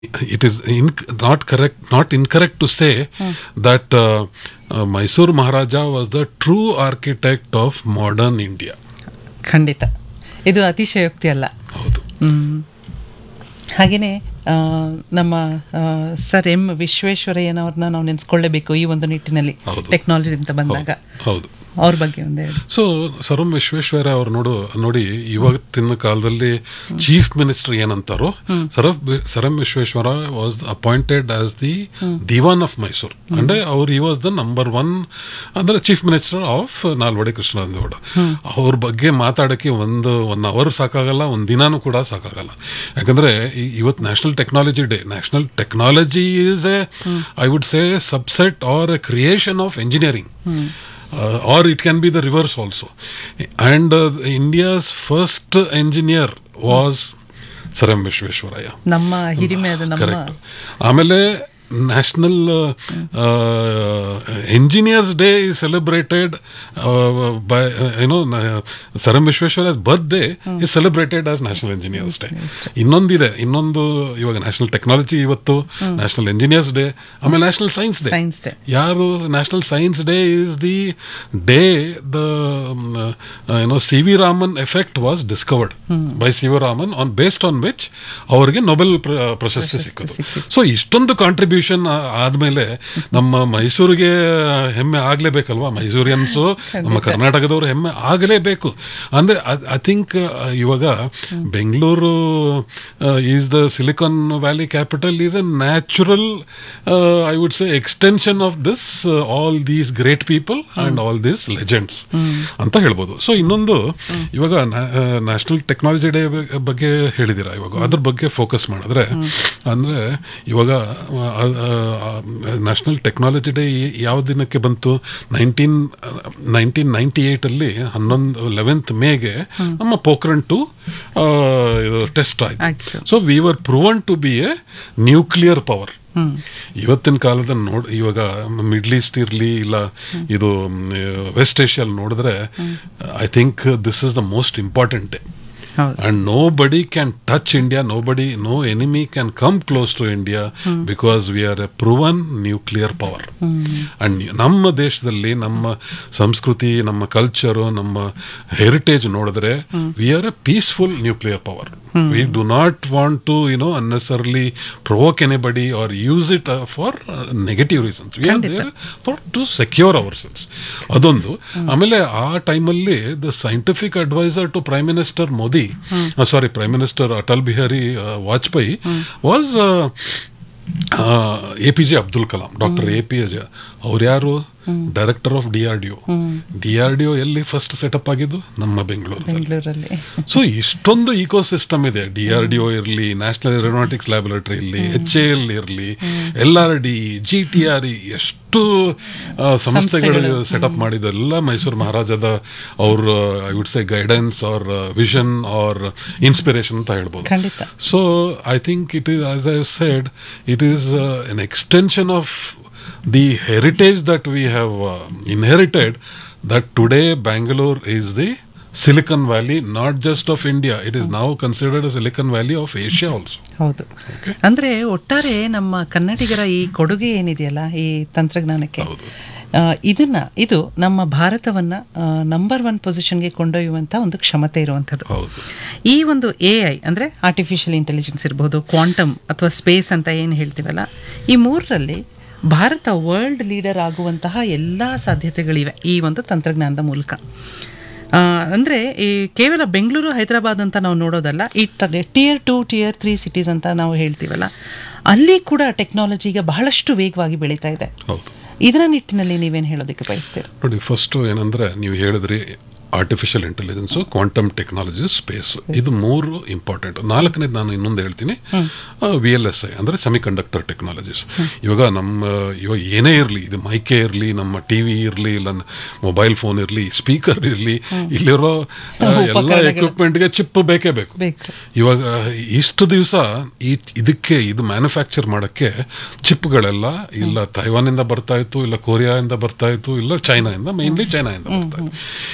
it is in, not correct, not incorrect to say that uh, uh, Mysore Maharaja was the true architect of modern India. ಖಂಡಿತ ಇದು ಅತಿಶಯೋಕ್ತಿ ಅಲ್ಲ ಹೌದು ಹ್ಮ್. ಹಾಗೇನೆ ಆ, ನಮ್ಮ ಆ, ಸರ್ ಎಂ ವಿಶ್ವೇಶ್ವರಯ್ಯನವ್ರನ್ನ ನಾವು ನೆನೆಸ್ಕೊಳ್ಳೇಬೇಕು ಈ ಒಂದು ನಿಟ್ಟಿನಲ್ಲಿ ಹೌದು. ಟೆಕ್ನಾಲಜಿ ಅಂತ ಬಂದಾಗ ಹೌದು ಅವ್ರ ಬಗ್ಗೆ ಒಂದೆರಡು ಸೊ ಸರ್ ಎಂ ವಿಶ್ವೇಶ್ವರಯ್ಯ ಅವರು ನೋಡು ನೋಡಿ ಇವತ್ತಿನ ಕಾಲದಲ್ಲಿ ಚೀಫ್ ಮಿನಿಸ್ಟರ್ ಏನಂತಾರೋ sir sir M Visvesvara was appointed as the Dewan of Mysuru ಅಂದ್ರೆ ಅವ್ರು ಈ ವಾಸ್ ದ ನಂಬರ್ ಒನ್ ಅಂದ್ರೆ chief minister of Nalvadi Krishnarajegowda ಅವ್ರ ಬಗ್ಗೆ ಮಾತಾಡಕ್ಕೆ ಒಂದು ಒನ್ ಅವರ್ ಸಾಕಾಗಲ್ಲ ಒಂದ್ ದಿನಾನು ಕೂಡ ಸಾಕಾಗಲ್ಲ ಯಾಕಂದ್ರೆ ಈ- ಇವತ್ತು national technology day national technology is a I would say subset or a creation of engineering uh, or it can be the reverse also. And uh, India's first engineer was Sir M. Vishweshwaraya. ನಮ್ಮ ಹಿರಿಮೆ ಅದು ನಮ್ಮ correct ಆಮೇಲೆ national engineers day is celebrated by ಏನೋ sir M Vishweshwara birthday is celebrated as national engineers day ಇನ್ನೊಂದಿದೆ ಇನ್ನೊಂದು ಇವಾಗ national technology ಇವತ್ತು ನ್ಯಾಷನಲ್ ಎಂಜಿನಿಯರ್ಸ್ ಡೇ ಆಮೇಲೆ national science day science day ಯಾರು national science day is the day the ಏನೋ C V Raman effect was discovered by C V Raman on based on which ಅವರಿಗೆ Nobel ಪ್ರ- ಪ್ರಶಸ್ತಿ ಸಿಕ್ಕಿತು ಸೊ ಇಷ್ಟೊಂದು contribution ಆದ್ಮೇಲೆ ನಮ್ಮ ಮೈಸೂರಿಗೆ ಹೆಮ್ಮೆ ಆಗ್ಲೇಬೇಕಲ್ವಾ ಮೈಸೂರಿಯನ್ಸು ನಮ್ಮ ಕರ್ನಾಟಕದವರು ಹೆಮ್ಮೆ ಆಗಲೇಬೇಕು ಅಂದ್ರೆ ಐ ಥಿಂಕ್ ಇವಾಗ Bengaluru is the Silicon Valley capital is a natural I would say extension of this all these great people and all these legends ಅಂತ ಹೇಳ್ಬೋದು ಸೊ ಇನ್ನೊಂದು ಇವಾಗ ನ್ಯಾಷನಲ್ ಟೆಕ್ನಾಲಜಿ ಡೇ ಬಗ್ಗೆ ಹೇಳಿದಿರಾ ಇವಾಗ ಅದ್ರ ಬಗ್ಗೆ ಫೋಕಸ್ ಮಾಡಿದ್ರೆ ಅಂದ್ರೆ ಇವಾಗ ನ್ಯಾಷನಲ್ ಟೆಕ್ನಾಲಜಿ ಡೇ ಯಾವ ದಿನಕ್ಕೆ ಬಂತು ನೈನ್ಟೀನ್ ನೈನ್ಟೀನ್ ನೈನ್ಟಿ ಏಟ್ ಅಲ್ಲಿ ಹನ್ನೊಂದು ಲೆವೆಂತ್ ಮೇಗೆ ನಮ್ಮ ಪೋಖ್ರಣ್ ಟು ಇದು ಟೆಸ್ಟ್ ಆಯ್ತು ಆಯ್ತು. So we were proven to be a nuclear power ಇವತ್ತಿನ ಕಾಲದ ನೋಡ್ ಇವಾಗ ಮಿಡ್ಲ್ ಈಸ್ಟ್ ಇರ್ಲಿ ಇಲ್ಲ ಇದು ವೆಸ್ಟ್ ಏಷ್ಯಲ್ಲಿ ನೋಡಿದ್ರೆ I think this is the most important day ಹೌದು and nobody can touch India. Nobody, no enemy can come close to India because we are a proven nuclear power. And ನಮ್ಮ ದೇಶದಲ್ಲಿ ನಮ್ಮ ಸಂಸ್ಕೃತಿ ನಮ್ಮ ಕಲ್ಚರು ನಮ್ಮ heritage ನೋಡಿದ್ರೆ we are a peaceful nuclear power we do not want to you know unnecessarily provoke anybody or use it for negative reasons we are there for to secure ourselves ಅದೊಂದು ಆಮೇಲೆ ಆ ಟೈಮಲ್ಲಿ the scientific adviser to prime minister Modi sorry prime minister Atal Bihari Vajpayee was A P J Abdul Kalam doctor A P J ಅವ್ರು ಯಾರು director of D R D O D R D O ಎಲ್ಲಿ first setup ಆಗಿದ್ದು ನಮ್ಮ ಬೆಂಗಳೂರು ಬೆಂಗಳೂರಲ್ಲಿ ಸೊ ಇಷ್ಟೊಂದು ಇಕೋ ಸಿಸ್ಟಮ್ ಇದೆ D R D O ಇರಲಿ national aeronautics laboratory ಇರಲಿ ಎಚ್ ಎ ಎಲ್ ಇರಲಿ L R D G T R E ಎಷ್ಟು ಆ, ಸಂಸ್ಥೆಗಳು ಸಂಸ್ಥೆಗಳು. ಸೆಟಪ್ ಮಾಡಿದೆಲ್ಲ ಮೈಸೂರು ಮಹಾರಾಜದ ಅವ್ರ I would say guidance or vision or inspiration ಅಂತ ಹೇಳ್ಬೋದು ಖಂಡಿತ so I think it is as I said it is an extension of the heritage that we have inherited that today Bangalore is the Silicon Valley not just of India it is ನಾವು considered Silicon Valley of Asia also ಹೌದು ಅಂದ್ರೆ ಒಟ್ಟಾರೆ ನಮ್ಮ ಕನ್ನಡಿಗರ ಈ ಕೊಡುಗೆ ಏನಿದೆಯಲ್ಲ ಈ ತಂತ್ರಜ್ಞಾನಕ್ಕೆ ಹೌದು. ಆ, ಇದನ್ನ ಇದು ನಮ್ಮ ಭಾರತವನ್ನ ನಂಬರ್ ಒನ್ ಪೊಸಿಷನ್ಗೆ ಕೊಂಡೊಯ್ಯುವಂತ ಒಂದು ಕ್ಷಮತೆ ಇರುವಂಥದ್ದು ಹೌದು ಈ ಒಂದು ಎ ಐ ಅಂದರೆ ಆರ್ಟಿಫಿಷಿಯಲ್ ಇಂಟೆಲಿಜೆನ್ಸ್ ಇರ್ಬೋದು ಕ್ವಾಂಟಮ್ ಅಥವಾ ಸ್ಪೇಸ್ ಅಂತ ಏನು ಹೇಳ್ತೀವಲ್ಲ ಈ ಮೂರರಲ್ಲಿ ಭಾರತ ವರ್ಲ್ಡ್ ಲೀಡರ್ ಆಗುವಂತಹ ಎಲ್ಲ ಸಾಧ್ಯತೆಗಳಿವೆ ಈ ಒಂದು ತಂತ್ರಜ್ಞಾನದ ಮೂಲಕ ಆ, ಅಂದ್ರೆ ಈ ಕೇವಲ ಬೆಂಗಳೂರು ಹೈದರಾಬಾದ್ ಅಂತ ನಾವು ನೋಡೋದಲ್ಲ ಈ tier two tier three cities ಅಂತ ನಾವು ಹೇಳ್ತೀವಲ್ಲ ಅಲ್ಲಿ ಕೂಡ ಟೆಕ್ನಾಲಜಿ ಈಗ ಬಹಳಷ್ಟು ವೇಗವಾಗಿ ಬೆಳೀತಾ ಇದೆ ಹೌದು ಇದರ ನಿಟ್ಟಿನಲ್ಲಿ ನೀವೇನು ಹೇಳೋದಕ್ಕೆ ಬಯಸ್ತೀರಿ ನೋಡಿ ಫಸ್ಟ್ ಏನಂದ್ರೆ ನೀವು ಹೇಳಿದ್ರಿ artificial intelligence quantum technology space ಇದು ಮೂರು ಇಂಪಾರ್ಟೆಂಟ್ ನಾಲ್ಕನೇದು ನಾನು ಇನ್ನೊಂದು ಹೇಳ್ತೀನಿ ವಿ ಎಲ್ ಎಸ್ ಐ ಅಂದ್ರೆ ಸೆಮಿ ಕಂಡಕ್ಟರ್ ಟೆಕ್ನಾಲಜೀಸ್ ಇವಾಗ ನಮ್ಮ ಇವಾಗ ಏನೇ ಇರಲಿ ಇದು ಮೈಕೆ ಇರಲಿ ನಮ್ಮ ಟಿವಿ ಇರಲಿ ಇಲ್ಲ ಮೊಬೈಲ್ ಫೋನ್ ಇರಲಿ ಸ್ಪೀಕರ್ ಇರಲಿ ಇಲ್ಲಿರೋ ಆ, ಎಲ್ಲ ಉಪಕರಣಗಳು. ಎಕ್ವಿಪ್ಮೆಂಟ್ಗೆ ಚಿಪ್ ಬೇಕೇ ಬೇಕು ಬೇಕು ಇವಾಗ ಇಷ್ಟು ದಿವಸ ಈ ಇದಕ್ಕೆ ಇದು ಮ್ಯಾನುಫ್ಯಾಕ್ಚರ್ ಮಾಡಕ್ಕೆ ಚಿಪ್ಗಳೆಲ್ಲ ಇಲ್ಲ ತೈವಾನಿಂದ ಬರ್ತಾ ಇತ್ತು ಇಲ್ಲ ಕೊರಿಯಾದಿಂದ ಬರ್ತಾ ಇತ್ತು ಇಲ್ಲ ಚೈನಾಯಿಂದ ಮೇನ್ಲಿ ಚೈನಾದಿಂದ ಬರ್ತಾ ಇತ್ತು ಇದು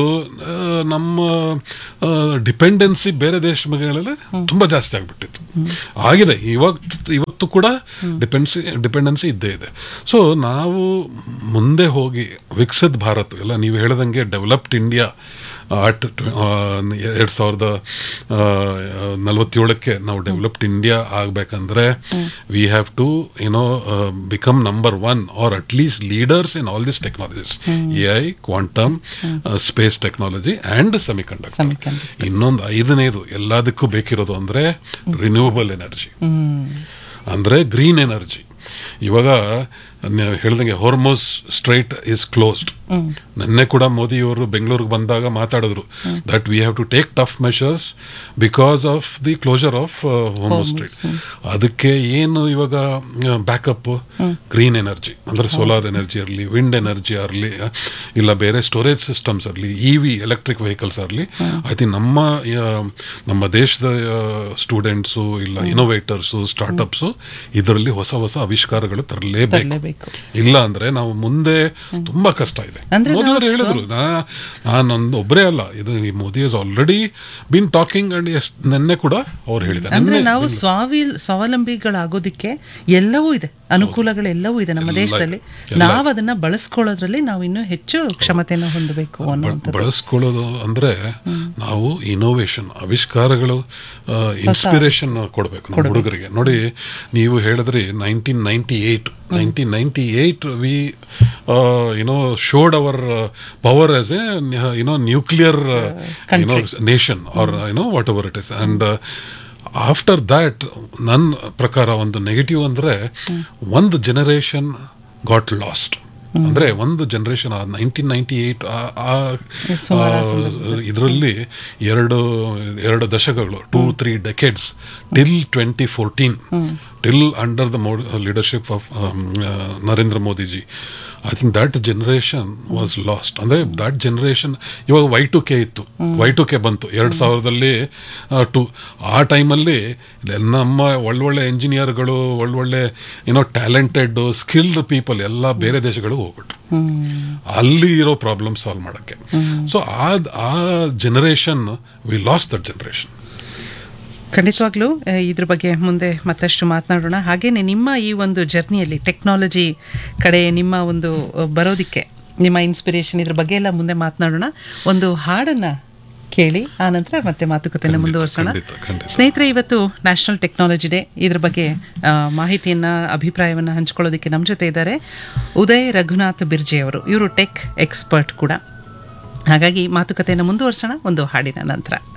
ಆ, ನಮ್ಮ ಡಿಪೆಂಡೆನ್ಸಿ ಬೇರೆ ದೇಶಗಳಲ್ಲಿ ತುಂಬಾ ಜಾಸ್ತಿ ಆಗ್ಬಿಟ್ಟಿತ್ತು ಆಗಿದೆ ಇವಾಗ ಇವತ್ತು ಕೂಡ ಡಿಪೆನ್ಸಿ ಡಿಪೆಂಡೆನ್ಸಿ ಇದ್ದೇ ಇದೆ ಸೊ ನಾವು ಮುಂದೆ ಹೋಗಿ ವಿಕಸಿತ ಭಾರತ್ ಎಲ್ಲ ನೀವು ಹೇಳ್ದಂಗೆ ಡೆವಲಪ್ಡ್ ಇಂಡಿಯಾ ಅಟ್ ಎರಡ್ ಸಾವಿರದ ಆ, ನಲವತ್ತೇಳಕ್ಕೆ ನಾವು ಡೆವಲಪ್ಡ್ ಇಂಡಿಯಾ ಆಗ್ಬೇಕಂದ್ರೆ we have to you know become number one or at least leaders in all this technologies A I quantum space technology and semiconductor Semiconductor. ಇನ್ನೊಂದು ಐದನೇದು ಎಲ್ಲದಕ್ಕೂ ಬೇಕಿರೋದು ಅಂದ್ರೆ ರಿನ್ಯೂವಬಲ್ ಎನರ್ಜಿ ಅಂದ್ರೆ ಗ್ರೀನ್ ಎನರ್ಜಿ ಇವಾಗ ನೀವು ಹೇಳ್ದಂಗೆ ಹೋರ್ಮೋಸ್ ಸ್ಟ್ರೈಟ್ ಇಸ್ ಕ್ಲೋಸ್ಡ್ ನಿನ್ನೆ ಕೂಡ ಮೋದಿಯವರು ಬೆಂಗಳೂರಿಗೆ ಬಂದಾಗ ಮಾತಾಡಿದ್ರು that we have to take tough measures because of the closure of Hormuz strait ಅದಕ್ಕೆ ಏನು ಇವಾಗ ಬ್ಯಾಕಪ್ ಗ್ರೀನ್ ಎನರ್ಜಿ ಅಂದ್ರೆ ಸೋಲಾರ್ ಎನರ್ಜಿ ಇರಲಿ ವಿಂಡ್ ಎನರ್ಜಿ ಇರಲಿ ಇಲ್ಲ ಬೇರೆ ಸ್ಟೋರೇಜ್ ಸಿಸ್ಟಮ್ಸ್ ಇರಲಿ ಇ ವಿ ಎಲೆಕ್ಟ್ರಿಕ್ ವೆಹಿಕಲ್ಸ್ ಇರಲಿ ಐ ಥಿಂಕ್ ನಮ್ಮ ಆ, ನಮ್ಮ ದೇಶದ ಸ್ಟೂಡೆಂಟ್ಸು ಇಲ್ಲ ಇನೋವೇಟರ್ಸು ಸ್ಟಾರ್ಟ್ಅಪ್ಸು ಇದರಲ್ಲಿ ಹೊಸ ಹೊಸ ಆವಿಷ್ಕಾರಗಳು ತರಲೇಬೇಕು ತರಲೇಬೇಕು. ಇಲ್ಲ ಅಂದ್ರೆ ನಾವು ಮುಂದೆ ತುಂಬಾ ಕಷ್ಟ ಇದೆ ಅಂದ್ರೆ ಮೋದಿ ನಾವು ಅವರು ಹೇಳಿದ್ರು ನಾ- ನಾನೊಂದು ಒಬ್ಬರೇ ಅಲ್ಲ ಇದು ಈ Modi is already been talking and yes ನಿನ್ನೆ ಕೂಡ ಅವ್ರು ಹೇಳಿದ್ದಾರೆ ಅಂದ್ರೆ ನಿನ್ನೆ- ನಾವು ಸ್ವಾವಿ ಸ್ವಾವಲಂಬಿಗಳಾಗೋದಿಕ್ಕೆ ಎಲ್ಲವೂ ಇದೆ ಅನುಕೂಲಗಳೆಲ್ಲವೂ ಇದೆ ನಮ್ಮ ಎಲ್ಲ ಇದೆ. ದೇಶದಲ್ಲಿ ಎಲ್ಲ ನಾವು ಅದನ್ನ ಬಳಸ್ಕೊಳ್ಳೋದ್ರಲ್ಲಿ ನಾವು ಇನ್ನೂ ಹೆಚ್ಚು ಕ್ಷಮತೆಯನ್ನು ಹೊಂದಬೇಕು ಅನ್ನುವಂಥದ್ದು ಬಳಸ್ಕೊಳ್ಳೋದು ಅಂದ್ರೆ ನಾವು ಇನೋವೇಷನ್ ಆವಿಷ್ಕಾರಗಳು ಇನ್ಸ್ಪಿರೇಷನ್ ಕೊಡಬೇಕು ನಮ್ಮ ಹುಡುಗರಿಗೆ ನೋಡಿ ನೀವು ಹೇಳಿದ್ರಿ nineteen ninety eight nineteen ninety eight we you know showed our power as a you know nuclear you know nation or you know whatever it is and after that ನನ್ನ ಪ್ರಕಾರ ಒಂದು ನೆಗೆಟಿವ್ ಅಂದ್ರೆ ಒಂದು ಜನರೇಷನ್ ಗಾಟ್ ಲಾಸ್ಟ್ ಅಂದ್ರೆ ಒಂದು ಜನರೇಷನ್ ನೈನ್ಟೀನ್ ನೈನ್ಟಿ ಏಟ್ ಇದರಲ್ಲಿ ಎರಡು ಎರಡು ದಶಕಗಳು two three decades till twenty fourteen till under the leadership of Narendra Modiji I think that generation was lost ಅಂದ್ರೆ ದಟ್ ಜನರೇಷನ್ ಇವಾಗ ವೈ ಟು ಕೆ ಇತ್ತು ವೈ ಟು ಕೆ ಬಂತು ಎರಡ್ ಸಾವಿರದಲ್ಲಿ ಟು ಆ ಟೈಮಲ್ಲಿ ನಮ್ಮ ಒಳ್ಳೊಳ್ಳೆ ಎಂಜಿನಿಯರ್ಗಳು ಒಳ್ಳೊಳ್ಳೆ ಏನೋ ಟ್ಯಾಲೆಂಟೆಡ್ ಸ್ಕಿಲ್ಡ್ ಪೀಪಲ್ ಎಲ್ಲ ಬೇರೆ ದೇಶಗಳಿಗೆ ಹೋಗ್ಬಿಟ್ರು ಅಲ್ಲಿ ಇರೋ ಪ್ರಾಬ್ಲಮ್ ಸಾಲ್ವ್ ಮಾಡಕ್ಕೆ ಸೊ ಆ ಆ generation we lost that generation ಖಂಡಿತವಾಗ್ಲೂ ಆ, ಇದ್ರ ಬಗ್ಗೆ ಮುಂದೆ ಮತ್ತಷ್ಟು ಮಾತನಾಡೋಣ ಹಾಗೇನೆ ನಿಮ್ಮ ಈ ಒಂದು ಜರ್ನಿಯಲ್ಲಿ ಟೆಕ್ನಾಲಜಿ ಕಡೆ ನಿಮ್ಮ ಒಂದು ಆ, ಬರೋದಿಕ್ಕೆ ನಿಮ್ಮ ಇನ್ಸ್ಪಿರೇಷನ್ ಇದ್ರ ಬಗ್ಗೆ ಎಲ್ಲ ಮುಂದೆ ಮಾತನಾಡೋಣ ಒಂದು ಹಾಡನ್ನ ಕೇಳಿ ಆ ನಂತರ ಮತ್ತೆ ಮಾತುಕತೆಯನ್ನು ಮುಂದುವರಿಸೋಣ ಖಂಡಿತ, ಖಂಡಿತ. ಸ್ನೇಹಿತರೆ ಇವತ್ತು ನ್ಯಾಷನಲ್ ಟೆಕ್ನಾಲಜಿ ಡೇ ಇದ್ರ ಬಗ್ಗೆ ಆ, ಮಾಹಿತಿಯನ್ನ ಅಭಿಪ್ರಾಯವನ್ನ ಹಂಚಿಕೊಳ್ಳೋದಕ್ಕೆ ನಮ್ಮ ಜೊತೆ ಇದ್ದಾರೆ ಉದಯ್ ರಘುನಾಥ್ ಬಿರ್ಜೆ ಅವರು ಇವರು ಟೆಕ್ ಎಕ್ಸ್ಪರ್ಟ್ ಕೂಡ ಹಾಗಾಗಿ ಮಾತುಕತೆಯನ್ನು ಮುಂದುವರಿಸೋಣ ಒಂದು ಹಾಡಿನ ನಂತರ